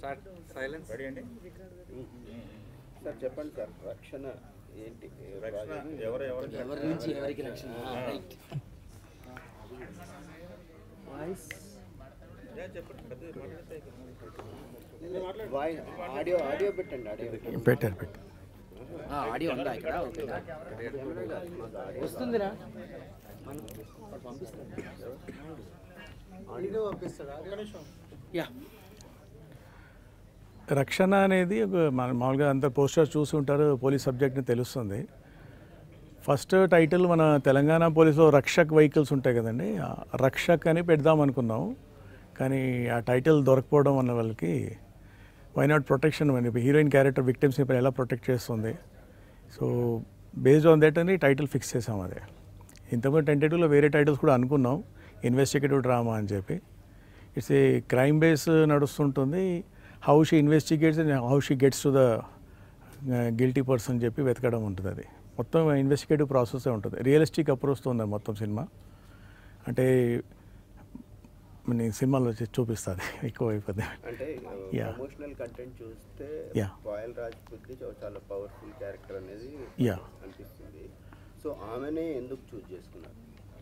Start silence ready అండి sir చెప్పండి sir Rakshana ఏంటి ఏ రక్షణ ప్రాజెక్ట్? ఎవరు ఎవరు ఎవరి నుంచి ఎవరికి రక్షణ రైట్ యా, చెప్పండి పెద్ద మాట్లాడితే వాయి ఆడియో ఆడియో పెట్టండి ఆడియో పెట్టండి పెట్టారు పెట్టారు ఆడియో ఉందా ఇక్కడ ఓకే వస్తుందిరా మనం పంపిస్తాం ఆడియో పంపిస్తాడా యా రక్షణ అనేది ఒక మన- మామూలుగా అంత పోస్టర్ చూసి ఉంటారు పోలీస్ సబ్జెక్ట్ని తెలుస్తుంది ఫస్ట్ టైటిల్ మన తెలంగాణ పోలీసులో రక్షక్ వెహికల్స్ ఉంటాయి కదండి ఆ రక్షక్ అని పెడదాం అనుకున్నాం కానీ ఆ టైటిల్ దొరకపోవడం వల్ల వాళ్ళకి వై నాట్ ప్రొటెక్షన్ అని హీరోయిన్ క్యారెక్టర్ విక్టిమ్స్ ఇప్పుడు ఎలా ప్రొటెక్ట్ చేస్తుంది సో బేస్డ్ ఆన్ దట్ అని టైటిల్ ఫిక్స్ చేసాం అదే ఇంతకుముందు టెంటేటివ్లో వేరే టైటిల్స్ కూడా అనుకున్నాం ఇన్వెస్టిగేటివ్ డ్రామా అని చెప్పి ఇట్స్ ఏ క్రైమ్ బేస్ నడుస్తుంటుంది how she investigates and how she gets to the guilty person చెప్పి వెతకడం ఉంటుంది అది మొత్తం ఇన్వెస్టిగేటివ్ ప్రాసెసే ఉంటుంది రియలిస్టిక్ అప్రోచ్తో ఉంది మొత్తం సినిమా అంటే నేను సినిమాలో వచ్చి చూపిస్తుంది ఎక్కువ అయిపోతుంది అంటే Yeah. ఎమోషనల్ కంటెంట్ చూస్తే Yeah. పాయల్ రాజ్పూత్ చాలా పవర్ఫుల్ క్యారెక్టర్ అనేది Yeah. అనిపిస్తుంది సో ఆమెనే ఎందుకు చూజ్ చేసుకున్నారు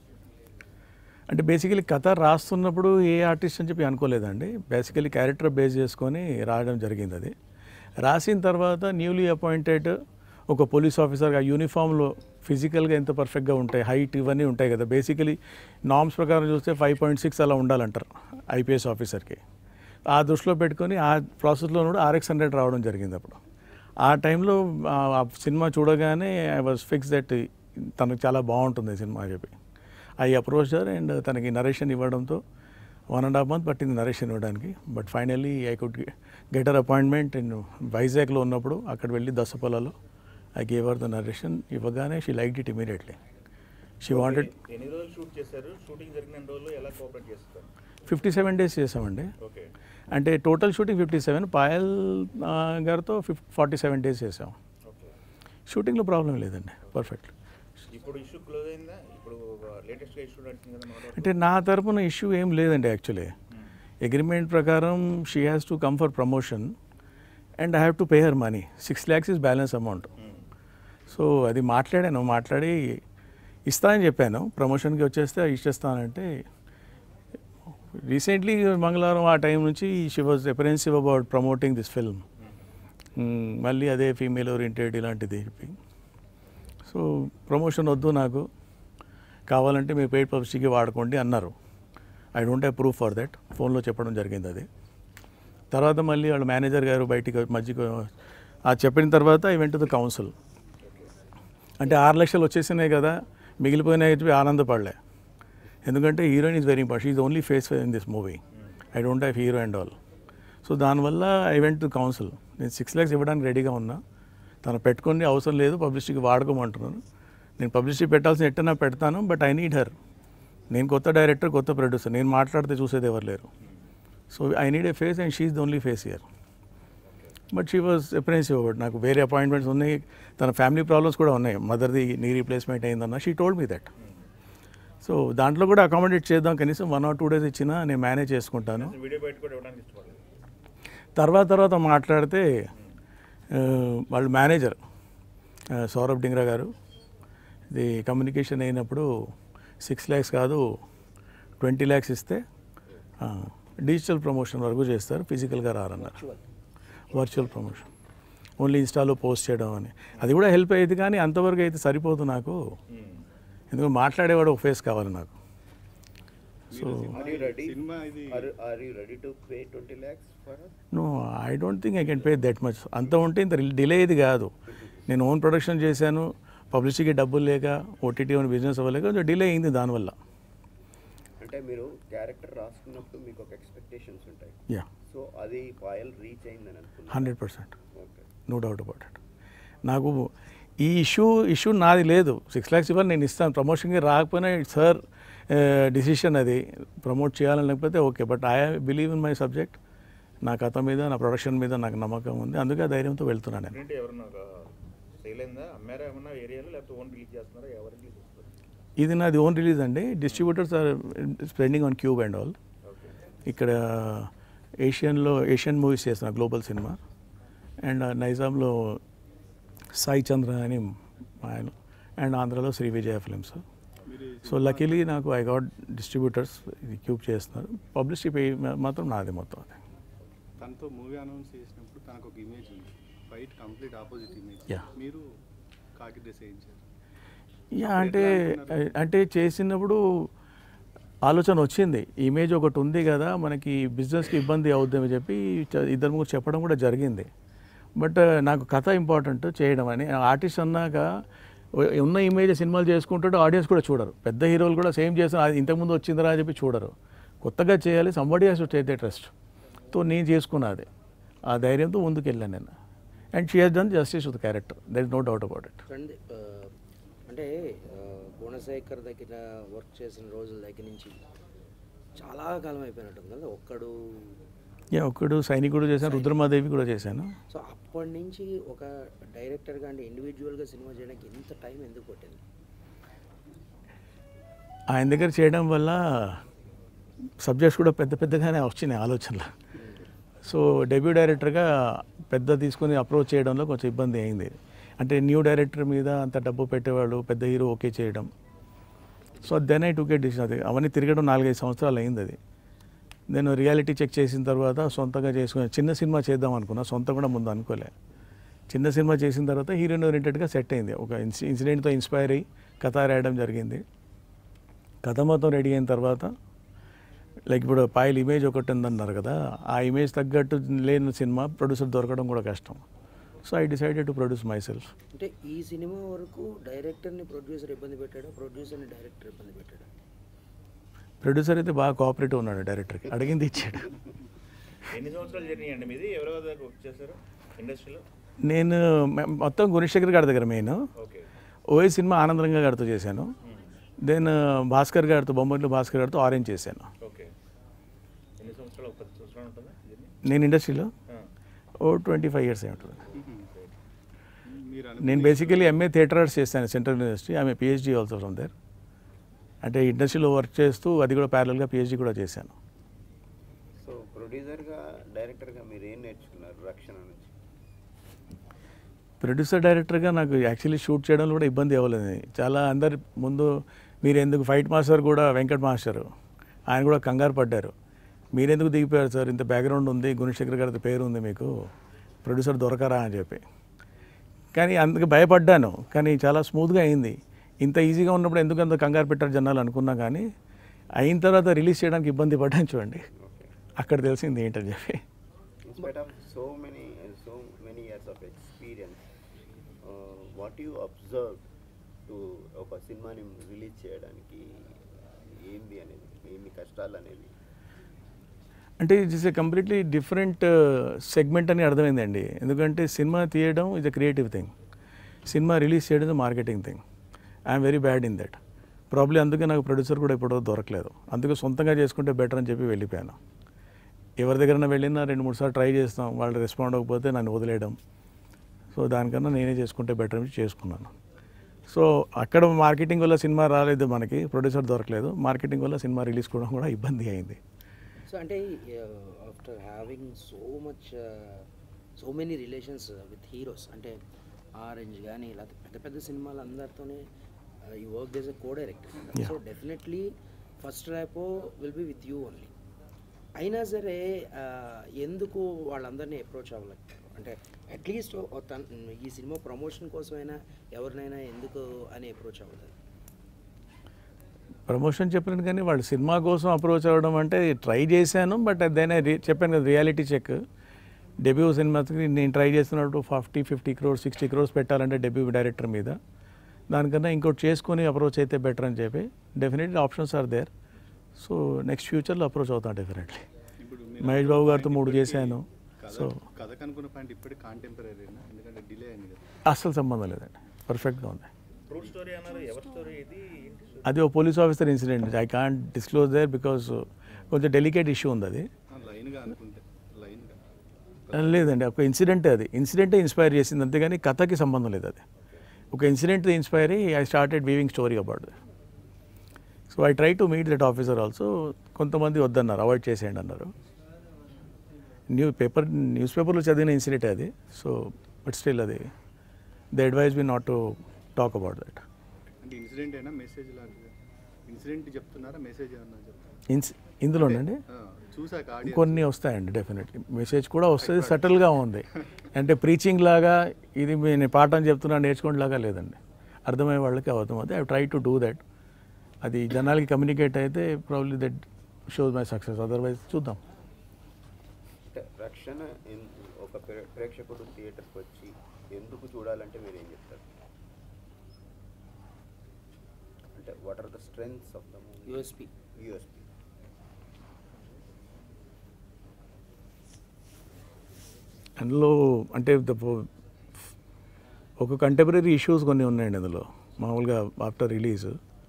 అంటే బేసికలీ కథ రాస్తున్నప్పుడు ఏ ఆర్టిస్ట్ అని చెప్పి అనుకోలేదండి బేసికలీ క్యారెక్టర్ బేస్ చేసుకొని రాయడం జరిగింది అది రాసిన తర్వాత న్యూలీ అపాయింటెడ్ ఒక పోలీస్ ఆఫీసర్ ఆ యూనిఫామ్లో ఫిజికల్గా ఎంత పర్ఫెక్ట్గా ఉంటాయి హైట్ ఇవన్నీ ఉంటాయి కదా బేసికలీ నామ్స్ ప్రకారం చూస్తే ఫైవ్ పాయింట్ సిక్స్ అలా ఉండాలంటారు ఐపీఎస్ ఆఫీసర్కి ఆ దృష్టిలో పెట్టుకొని ఆ ప్రాసెస్లో కూడా ఆర్ఎక్స్ హండ్రెడ్ రావడం జరిగింది అప్పుడు ఆ టైంలో ఆ- ఆ సినిమా చూడగానే ఐ వాజ్ ఫిక్స్ దట్ తనకు చాలా బాగుంటుంది ఈ సినిమా అని చెప్పి ఐ అప్రోచ్ హర్ అండ్ తనకి నరేషన్ ఇవ్వడంతో వన్ అండ్ హాఫ్ మంత్ పట్టింది నరేషన్ ఇవ్వడానికి but finally I could get her appointment in వైజాగ్లో ఉన్నప్పుడు అక్కడ వెళ్ళి దసపల్లలో I gave her the narration ఇవ్వగానే she like it immediately she wanted ఎన్ని రోజులు షూట్ చేశారు షూటింగ్ జరిగిన ఎన్ని రోజులు ఎలా కోఆపరేట్ చేస్తారు ఫిఫ్టీ సెవెన్ డేస్ చేసామండి ఓకే అంటే total shooting fifty seven Payal ఆ, గారితో ఫిఫ్ ఫార్టీ సెవెన్ డేస్ చేసాం ఓకే షూటింగ్లో ప్రాబ్లం లేదండి పర్ఫెక్ట్ ఇప్పుడు ఇష్యూ క్లోజ్ అయిందా ఇప్పుడు లేటెస్ట్గా ఇష్యూ నడుస్తుంది కదా మాట అంటే నా తరపున ఇష్యూ ఏం లేదండి యాక్చువల్లీ అగ్రిమెంట్ ప్రకారం she has to come for promotion and I have to pay her money six lakhs is balance amount so అది మాట్లాడాను మాట్లాడి ఇస్తా అని చెప్పాను ప్రమోషన్కి వచ్చేస్తే ఇచ్చేస్తానంటే రీసెంట్లీ మంగళవారం ఆ టైం నుంచి she was apprehensive about promoting this film మళ్ళీ అదే ఫీమేల్ ఓరియంటెడ్ ఇలాంటిది చెప్పి సో ప్రమోషన్ వద్దు నాకు కావాలంటే మీ పెయిడ్ పబ్లిసిటీకి వాడుకోండి అన్నారు I don't have proof for that ఫోన్లో చెప్పడం జరిగింది అది తర్వాత మళ్ళీ వాళ్ళ మేనేజర్ గారు బయటికి మధ్యకు ఆ చెప్పిన తర్వాత ఐ వెంట ద కౌన్సిల్ అంటే ఆరు లక్షలు వచ్చేసినాయి కదా మిగిలిపోయినాయి చెప్పి ఆనందపడలే ఎందుకంటే heroine is very important is only face in this movie I don't have hero and all so దానివల్ల ఐ వెంట్ టు కౌన్సిల్ నేను సిక్స్ ల్యాక్స్ ఇవ్వడానికి రెడీగా ఉన్నా తను పెట్టుకొని అవసరం లేదు పబ్లిసిటీకి వాడుకోమంటున్నాను నేను పబ్లిసిటీ పెట్టాల్సిన ఎట్టనా పెడతాను బట్ ఐ నీడ్ హర్ నేను కొత్త డైరెక్టర్ కొత్త ప్రొడ్యూసర్ నేను మాట్లాడితే చూసేది ఎవరు లేరు so I need a face and she's the only face here but she was apprehensive about నాకు వేరే అపాయింట్మెంట్స్ ఉన్నాయి తన ఫ్యామిలీ ప్రాబ్లమ్స్ కూడా ఉన్నాయి మదర్ది నీ రీప్లేస్మెంట్ అయిందన్న she told me that so దాంట్లో కూడా అకామిడేట్ చేద్దాం కనీసం వన్ ఆర్ టూ డేస్ ఇచ్చినా నేను మేనేజ్ చేసుకుంటాను వీడియో బయట కూడా ఇవ్వడానికి ఇష్టపడలేదు తర్వాత తర్వాత మాట్లాడితే ఆ, వాళ్ళ మేనేజర్ ఆ, సౌరభ్ డింగ్రా గారు ఇది కమ్యూనికేషన్ అయినప్పుడు సిక్స్ ల్యాక్స్ కాదు ట్వంటీ ల్యాక్స్ ఇస్తే ఆ, డిజిటల్ ప్రమోషన్ వరకు చేస్తారు ఫిజికల్గా రారన్నారు వర్చువల్ ప్రమోషన్ ఓన్లీ ఇన్స్టాలో పోస్ట్ చేయడం అని అది కూడా హెల్ప్ అయ్యేది కానీ అంతవరకు అయితే సరిపోదు నాకు ఎందుకంటే మాట్లాడేవాడు ఒక ఫేస్ కావాలి నాకు so are you ready are you ready to pay twenty lakhs for no I don't think I can pay that much అంత ఉంటే ఇంత డిలే ఇది కాదు నేను ఓన్ ప్రొడక్షన్ చేశాను పబ్లిసిటీకి డబ్బులు లేక ఓటీటీ ఓన్ బిజినెస్ అవ్వలేక కొంచెం డిలే అయింది దానివల్ల అంటే మీరు క్యారెక్టర్ రాసుకున్నప్పుడు మీకు ఒక ఎక్స్పెక్టేషన్స్ ఉంటాయి యా సో అది పాయల్ రీచ్ అయిందని అనుకున్నాను hundred percent okay no doubt about it నాకు ఈ ఇష్యూ ఇష్యూ నాది లేదు సిక్స్ ల్యాక్స్ ఇవ్వాలి నేను ఇస్తాను ప్రమోషన్కి రాకపోయినా ఇట్స్ సార్ డిసిషన్ అది ప్రమోట్ చేయాలని లేకపోతే okay but I believe in my subject నా కథ మీద నా ప్రొడక్షన్ మీద నాకు నమ్మకం ఉంది అందుకే ఆ ధైర్యంతో వెళ్తున్నాను నేను ఏంటి ఎవరన్నా సేల్ అయిందా అమ్మారా ఏమన్నా ఏరియాలో లేకపోతే ఓన్ రిలీజ్ చేస్తున్నారా ఎవరు రిలీజ్ చేస్తారు ఇది నాది ఓన్ రిలీజ్ అండి distributors are spending on cube and all okay ఇక్కడ ఏషియన్లో ఏషియన్ మూవీస్ చేస్తున్నా గ్లోబల్ సినిమా అండ్ నైజాంలో సాయి చంద్ర అని ఆయన అండ్ ఆంధ్రాలో శ్రీ విజయ ఫిలిమ్స్ మీరు ఈ సో లక్కీలీ నాకు ఐ గాట్ డిస్ట్రిబ్యూటర్స్ ఇది క్యూబ్ చేస్తున్నారు పబ్లిసిటీ పే మాత్రం నాది మొత్తం అది తనతో మూవీ అనౌన్స్ చేసినప్పుడు తనకు ఒక ఇమేజ్ ఉంది fight complete opposite image Yeah. మీరు కాకి డ్రెస్ వేయించారు యా అంటే అంటే చేసినప్పుడు ఆలోచన వచ్చింది ఇమేజ్ ఒకటి ఉంది కదా మనకి బిజినెస్కి ఇబ్బంది అవుద్దని చెప్పి చ- ఇద్దరు ముగ్గురు చెప్పడం కూడా జరిగింది బట్ నాకు కథ ఇంపార్టెంట్ చేయడం అని ఆర్టిస్ట్ అన్నాక ఉ- ఉన్న ఇమేజ్ సినిమాలు చేసుకుంటుంటే ఆడియన్స్ కూడా చూడరు పెద్ద హీరోలు కూడా సేమ్ చేసిన అది ఇంతకుముందు వచ్చిందిరా అని చెప్పి చూడరు కొత్తగా చేయాలి somebody has to take the trust తో నేను చేసుకున్నది ఆ ధైర్యంతో ముందుకు వెళ్ళాను నేను and she has done justice with character there is no doubt about it friend అంటే ఆ, గుణశేఖర్ దగ్గర వర్క్ చేసిన రోజుల దగ్గర నుంచి చాలా కాలం అయిపోయినట్టుంది కదా ఒక్కడు యా ఒక్కడు సైనికుడు చేశాను రుద్రమాదేవి కూడా చేశాను సో అప్పటి నుంచి ఒక డైరెక్టర్గా అంటే ఇండివిజువల్గా సినిమా చేయడానికి ఎంత టైం ఎందుకు పట్టింది ఆయన దగ్గర చేయడం వల్ల సబ్జెక్ట్స్ కూడా పెద్ద పెద్దగానే వచ్చినాయి ఆలోచనలు సో డెబ్యూ డైరెక్టర్గా పెద్ద తీసుకొని అప్రోచ్ చేయడంలో కొంచెం ఇబ్బంది అయింది అంటే న్యూ డైరెక్టర్ మీద అంత డబ్బు పెట్టేవాళ్ళు పెద్ద హీరో ఓకే చేయడం so then I took decision అది అవన్నీ తిరగడం నాలుగైదు సంవత్సరాలు అయింది అది నేను రియాలిటీ చెక్ చేసిన తర్వాత సొంతంగా చేసుకుని చిన్న సినిమా చేద్దాం అనుకున్నా సొంత కూడా ముందు అనుకోలే చిన్న సినిమా చేసిన తర్వాత హీరోయిన్ ఓరియంటెడ్గా సెట్ అయింది ఒక ఇన్సి ఇన్సిడెంట్తో ఇన్స్పైర్ అయ్యి కథ రాయడం జరిగింది కథ మొత్తం రెడీ అయిన తర్వాత లైక్ ఇప్పుడు పాయల్ ఇమేజ్ ఒకటి ఉందన్నారు కదా ఆ ఇమేజ్ తగ్గట్టు లేని సినిమా ప్రొడ్యూసర్ దొరకడం కూడా కష్టం so I decided to produce myself అంటే ఈ సినిమా వరకు డైరెక్టర్ని ప్రొడ్యూసర్ ఇబ్బంది పెట్టాడా ప్రొడ్యూసర్ని డైరెక్టర్ ఇబ్బంది పెట్టాడా ప్రొడ్యూసర్ అయితే బాగా కోఆపరేటివ్ ఉన్నాడు డైరెక్టర్కి అడిగింది ఇచ్చాడు ఎన్ని సంవత్సరాలు జర్నీ అండి మీది ఎవరెవరి దగ్గర వర్క్ చేశారు ఇండస్ట్రీలో నేను మె- మొత్తం గుణశేఖర్ గారి దగ్గర main okay Oy cinema Anand Ranga గారితో చేశాను దెన్ భాస్కర్ గారితో బొమ్మట్లు భాస్కర్ గారితో ఆరెంజ్ చేశాను ఓకే ఎన్ని సంవత్సరాలు ఒక పది సంవత్సరాలు ఉంటుందా జర్నీ నేను ఇండస్ట్రీలో ఓ ట్వంటీ ఫైవ్ ఇయర్స్ అయి ఉంటుంది మీరు నేను బేసికలీ ఎంఏ థియేటర్ ఆర్ట్స్ చేశాను సెంట్రల్ యూనివర్సిటీ ఆమె పిహెచ్డీ ఆల్సో ఫ్రమ్ దేర్ అంటే ఇండస్ట్రీలో వర్క్ చేస్తూ అది కూడా ప్యారల్గా పిహెచ్డీ కూడా చేశాను సో ప్రొడ్యూసర్గా డైరెక్టర్గా మీరు ఏం నేర్చుకున్నారు రక్షణ నుంచి ప్రొడ్యూసర్ డైరెక్టర్గా నాకు యాక్చువల్లీ షూట్ చేయడంలో కూడా ఇబ్బంది అవ్వలేదు చాలా అందరి ముందు మీరు ఎందుకు ఫైట్ మాస్టర్ కూడా వెంకట్ మాస్టర్ ఆయన కూడా కంగారు పడ్డారు మీరెందుకు దిగిపోయారు సార్ ఇంత బ్యాక్గ్రౌండ్ ఉంది గుణశేఖర్ గారి పేరు ఉంది మీకు ప్రొడ్యూసర్ దొరకరా అని చెప్పి కానీ అందుకు భయపడ్డాను కానీ చాలా స్మూత్గా అయింది ఇంత ఈజీగా ఉన్నప్పుడు ఎందుకు అంత కంగారు పెట్టారు జనాలు అనుకున్నా కానీ అయిన తర్వాత రిలీజ్ చేయడానికి ఇబ్బంది పడ్డాను చూడండి ఓకే అక్కడ తెలిసింది ఏంటని చెప్పి in spite of so many so many years of experience what you observe to ఒక సినిమాని రిలీజ్ చేయడానికి ఏంది అనేది ఏమి కష్టాలు అనేవి అంటే it's a completely different segment అని అర్థమైందండి ఎందుకంటే సినిమా తీయడం is a creative thing cinema release చేయడం is marketing thing I'm very bad in that probably అందుకే నాకు ప్రొడ్యూసర్ కూడా ఇప్పుడు దొరకలేదు అందుకే సొంతంగా చేసుకుంటే బెటర్ అని చెప్పి వెళ్ళిపోయాను ఎవరి దగ్గరైనా వెళ్ళినా రెండు మూడు సార్లు ట్రై చేస్తాం వాళ్ళు రెస్పాండ్ అవ్వకపోతే నన్ను వదిలేయడం సో దానికన్నా నేనే చేసుకుంటే బెటర్ అని చేసుకున్నాను సో అక్కడ మార్కెటింగ్ వల్ల సినిమా రాలేదు మనకి ప్రొడ్యూసర్ దొరకలేదు మార్కెటింగ్ వల్ల సినిమా రిలీజ్ కూడా కూడా ఇబ్బంది అయింది సో అంటే after having so much so many relations with heroes అంటే ఆరెంజ్ కానీ ఇలా పెద్ద పెద్ద సినిమాలు అందరితోనే ఈ వర్క్ చేసే co director Yeah. So definitely first rapport will be with you only అయినా సరే ఆ, ఎందుకు వాళ్ళందరినీ అప్రోచ్ అవ్వలేకపోయారు అంటే అట్లీస్ట్ ఈ సినిమా ప్రమోషన్ కోసమైనా ఎవరినైనా ఎందుకు అని అప్రోచ్ అవ్వలేదు ప్రమోషన్ చెప్పినట్టు కానీ వాళ్ళు సినిమా కోసం అప్రోచ్ అవ్వడం అంటే ట్రై చేశాను బట్ దెన్ చెప్పాను కదా రియాలిటీ చెక్ డెబ్యూ సినిమాకి నేను ట్రై చేస్తున్నప్పుడు fifty fifty crores sixty crores పెట్టాలంటే డెబ్యూ డైరెక్టర్ మీద దానికన్నా ఇంకోటి చేసుకొని అప్రోచ్ అయితే బెటర్ అని చెప్పి definitely options are there so next ఫ్యూచర్లో అప్రోచ్ అవుతాను డెఫినెట్లీ ఇప్పుడు మహేష్ బాబు గారితో మూడు ఇప్పటికీ చేశాను కథ సో కథకు అనుకున్న పాయింట్ ఇప్పటికి కాంటెంపరీ ఎందుకంటే డిలే అయింది కదా అస్సలు సంబంధం లేదండి పర్ఫెక్ట్గా ఉంది ట్రూ స్టోరీ అన్నారు ఎవరి స్టోరీ ఇది ఏంటి story? అది ఓ police officer incident I can't disclose there because కొంచెం డెలికేట్ ఇష్యూ ఉంది అది లైన్గా అనుకుంటే లైన్గా లేదండి ఒక ఇన్సిడెంటే అది ఇన్సిడెంటే ఇన్స్పైర్ చేసింది అంతేగాని కథకి సంబంధం లేదు అది ఒక ఇన్సిడెంట్ ఇన్స్పైర్ అయ్యి I started weaving story about so I try to meet that officer also కొంతమంది వద్దన్నారు అవాయిడ్ చేసేయండి అన్నారు న్యూ పేపర్ న్యూస్ పేపర్లో చదివిన ఇన్సిడెంట్ అది సో బట్ స్టిల్ అది they advise me not to talk about that అంటే ఇన్సిడెంట్ అయినా మెసేజ్ లాంటిది ఇన్సిడెంట్ చెప్తున్నారా మెసేజ్ ఏమన్నా చెప్తారా ఇన్స్ ఇందులోనండి ఆ, చూసాక ఆడియన్స్ కొన్ని వస్తాయండి డెఫినెట్లీ మెసేజ్ కూడా వస్తుంది సటిల్గా ఉంది అంటే ప్రీచింగ్ లాగా ఇది మీ- నేను పాఠం చెప్తున్నా నేర్చుకోండి లాగా లేదండి అర్థమయ్యే వాళ్ళకి అర్థమవుతుంది I try to do that అది జనాలకి కమ్యూనికేట్ అయితే probably that shows my success otherwise చూద్దాం అంటే రక్షణ ఎన్- ఒక ప్రే- ప్రేక్షకుడు థియేటర్కి వచ్చి ఎందుకు చూడాలంటే మీరు ఏం చెప్తారు అంటే what are the strengths of the movie USP USP అందులో అంటే ద పో- ఒక కంటెంపరీ ఇష్యూస్ కొన్ని ఉన్నాయండి అందులో మామూలుగా ఆఫ్టర్ రిలీజ్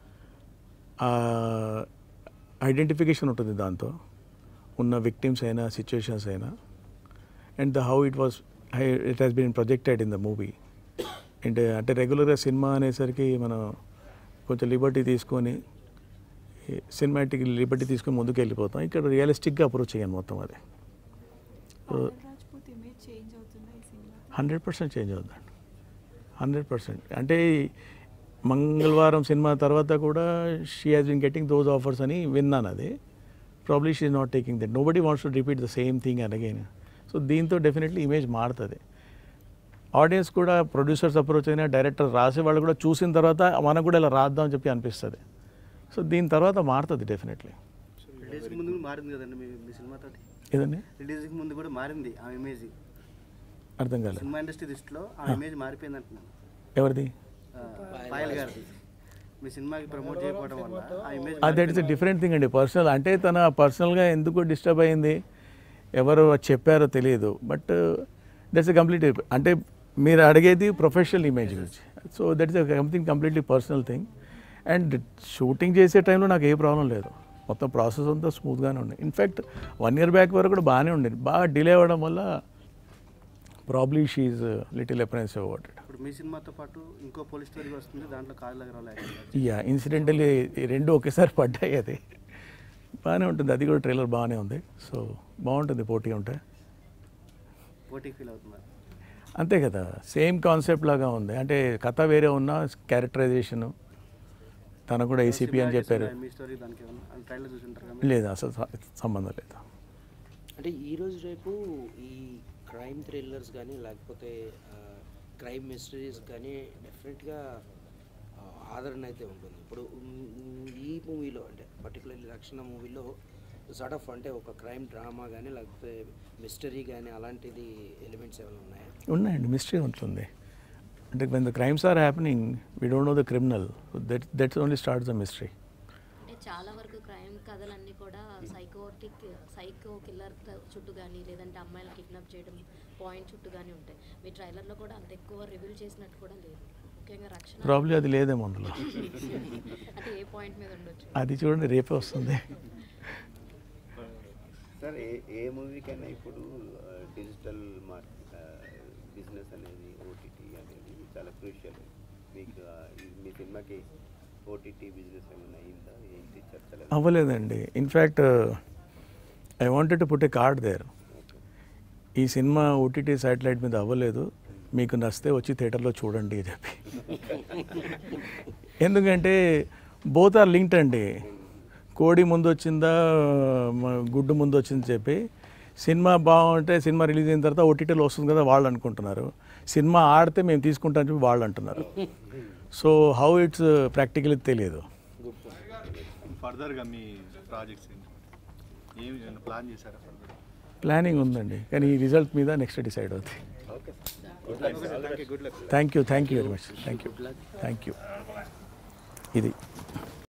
ఐడెంటిఫికేషన్ ఉంటుంది దాంతో ఉన్న విక్టిమ్స్ అయినా సిచ్యువేషన్స్ అయినా and the how it was it has been projected in the movie and అంటే రెగ్యులర్గా సినిమా అనేసరికి మనం కొంచెం లిబర్టీ తీసుకొని సినిమాటిక్ లిబర్టీ తీసుకొని ముందుకు వెళ్ళిపోతాం ఇక్కడ రియలిస్టిక్గా అప్రోచ్ అయ్యాను మొత్తం అది పవన్ రాజ్పూత్ ఇమేజ్ చేంజ్ అవుతుందా ఈ సినిమా హండ్రెడ్ పర్సెంట్ చేంజ్ అవుతుందండి హండ్రెడ్ పర్సెంట్ అంటే మంగళవారం సినిమా తర్వాత కూడా she has been getting those offers అని విన్నాను అది probably she not taking that nobody wants to repeat the same thing and again so దీంతో డెఫినెట్లీ ఇమేజ్ మారుతుంది audience కూడా ప్రొడ్యూసర్స్ అప్రోచ్ అయినా డైరెక్టర్ రాసే వాళ్ళు కూడా చూసిన తర్వాత మనకు కూడా ఇలా రాద్దాం అని చెప్పి అనిపిస్తుంది సో దీని తర్వాత మారుతుంది డెఫినెట్లీ రిలీజ్కి ముందు కూడా మారింది కదండి మీ మీ సినిమాతో ఏదండి రిలీజ్కి ముందు కూడా మారింది ఆ ఇమేజ్ అర్థం కాలేదు సినిమా ఇండస్ట్రీ దృష్టిలో ఆ ఇమేజ్ మారిపోయింది అంటున్నాను ఎవరిది ఆ, పాయల్ గారిది మీ సినిమాకి ప్రమోట్ చేయకపోవడం వల్ల ఆ image that is different thing అండి పర్సనల్ అంటే తన పర్సనల్గా ఎందుకు డిస్టర్బ్ అయింది ఎవరు చెప్పారో తెలియదు బట్ దట్స్ ఎ కంప్లీట్ అంటే మీరు అడిగేది ప్రొఫెషనల్ ఇమేజ్ గురించి so that is something completely personal thing and shooting చేసే టైంలో నాకు ఏ ప్రాబ్లం లేదు మొత్తం ప్రాసెస్ అంతా స్మూత్గానే ఉంది ఇన్ఫ్యాక్ట్ వన్ ఇయర్ బ్యాక్ వరకు కూడా బాగానే ఉండేది బాగా డిలే అవ్వడం వల్ల probably she's little apprehensive about it ఇప్పుడు మీ సినిమాతో పాటు ఇంకో పోలీస్ స్టోరీ వస్తుంది దాంట్లో కాళ్ళు దగ్గర యా ఇన్సిడెంటలీ రెండు ఒకేసారి పడ్డాయి అది బాగానే ఉంటుంది అది కూడా ట్రైలర్ బాగానే ఉంది సో బాగుంటుంది పోటీ ఉంటే పోటీ ఫీల్ అవుతున్నారు అంతే కదా సేమ్ కాన్సెప్ట్ లాగా ఉంది అంటే కథ వేరే ఉన్న క్యారెక్టరైజేషను తను కూడా ఏసీపీ అని చెప్పారు మీ స్టోరీ దానికి ఏమన్నా ట్రైలర్ చూసింటారు కదా లేదు అసలు స- సంబంధం లేదు అంటే ఈ రోజు రేపు ఈ క్రైమ్ థ్రిల్లర్స్ కానీ లేకపోతే క్రైమ్ మిస్టరీస్ కానీ డెఫినెట్గా ఆదరణ అయితే ఉంటుంది ఇప్పుడు మ్, ఈ మూవీలో అంటే పర్టికులర్లీ రక్షణ మూవీలో సార్ట్ ఆఫ్ అంటే ఒక క్రైమ్ డ్రామా కానీ లేకపోతే మిస్టరీ కానీ అలాంటిది ఎలిమెంట్స్ ఏమైనా ఉన్నాయా ఉన్నాయండి మిస్టరీ ఉంటుంది అంటే when the crimes are happening we don't know the criminal that that's only starts the mystery అంటే చాలా వరకు క్రైమ్ కథలన్నీ కూడా సైకోటిక్ సైకో కిల్లర్ చుట్టూ కానీ లేదంటే అమ్మాయిలు కిడ్నాప్ చేయడం పాయింట్ చుట్టూ కానీ ఉంటాయి మీ ట్రైలర్లో కూడా అంత ఎక్కువ రివీల్ చేసినట్టు కూడా లేదు ముఖ్యంగా రక్షణ ప్రాబ్లీ అది లేదేమో అందులో అంటే ఏ పాయింట్ మీద ఉండొచ్చు అది చూడండి రేపే వస్తుంది సార్ ఏ ఏ మూవీకైనా ఇప్పుడు డిజిటల్ మార్కెట్ బిజినెస్ అనేది ఓటీటీ అనేది చాలా క్రూషియల్ మీకు ఆ, ఈ- మీ సినిమాకి ఓటీటీ బిజినెస్ ఏమైనా అయిందా ఏంటి చర్చలు అవ్వలేదండి in fact I wanted to put a card there ఈ సినిమా ఓటీటీ శాటిలైట్ మీద అవ్వలేదు మీకు నచ్చితే వచ్చి థియేటర్లో చూడండి అని చెప్పి ఎందుకంటే బోత్ ఆర్ లింక్డ్ అండి కోడి ముందు వచ్చిందా మ- గుడ్డు ముందు వచ్చిందని చెప్పి సినిమా బాగుంటే సినిమా రిలీజ్ అయిన తర్వాత ఓటీటీలో వస్తుంది కదా వాళ్ళు అనుకుంటున్నారు సినిమా ఆడితే మేము తీసుకుంటామని చెప్పి వాళ్ళు అంటున్నారు సో హౌ ఇట్స్ ప్రాక్టికల్ తెలియదు ఫర్దర్గా మీ ప్రాజెక్ట్స్ ఏంటి ఏమి ప్లాన్ చేశారా ఫర్దర్ ప్లానింగ్ ఉందండి కానీ ఈ రిజల్ట్ మీద నెక్స్ట్ డిసైడ్ అవుతుంది okay good luck thank you thank you very much thank you thank you ఇది